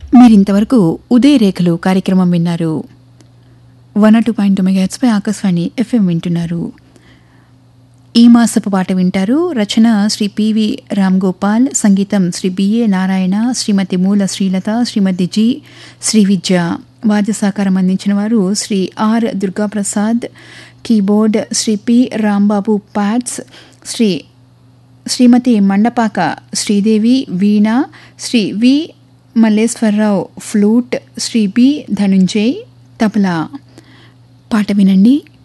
మీరింతవరకు ఉదయ రేఖలు కార్యక్రమం విన్నారు వన్ టూ పాయింట్ తొమ్మిది హెచ్పై ఆకాశవాణి ఎఫ్ఎం వింటున్నారు ఈ మాసపు పాట వింటారు రచన శ్రీ పివి రామ్ గోపాల్ సంగీతం శ్రీ బిఏ నారాయణ శ్రీమతి మూల శ్రీలత శ్రీమతి జి శ్రీ విద్య వాద్య సహకారం అందించిన వారు Shri R Durgaprasad keyboard Shri P Rambabu pads Shri Shrimati Mandapaka Sridevi veena Shri V Malleswararao flute Shri B Dhananjay tabla పాట వినండి